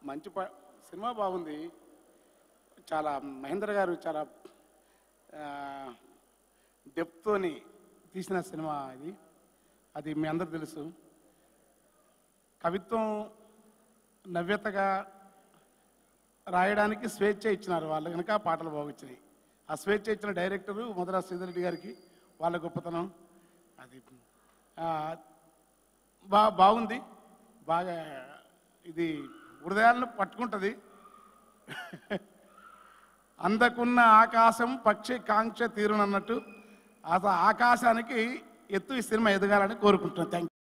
మంచి ప- సినిమా బాగుంది చాలా మహేంద్ర గారు చాలా డెప్తోని తీసిన సినిమా ఇది అది మీ అందరు తెలుసు కవిత్వం నవ్యతగా రాయడానికి స్వేచ్ఛ ఇచ్చినారు వాళ్ళు కనుక పాటలు బాగొచ్చినాయి ఆ స్వేచ్ఛ ఇచ్చిన డైరెక్టరు మధురా శ్రీధరెడ్డి గారికి వాళ్ళ గొప్పతనం అది ఆ, బా బాగుంది బాగా ఇది హృదయాలను పట్టుకుంటుంది అందకున్న ఆకాశం పక్షి కాంక్ష తీరునన్నట్టు ఆ ఆకాశానికి ఎత్తు ఈ సినిమా ఎదగాలని కోరుకుంటున్నాను థ్యాంక్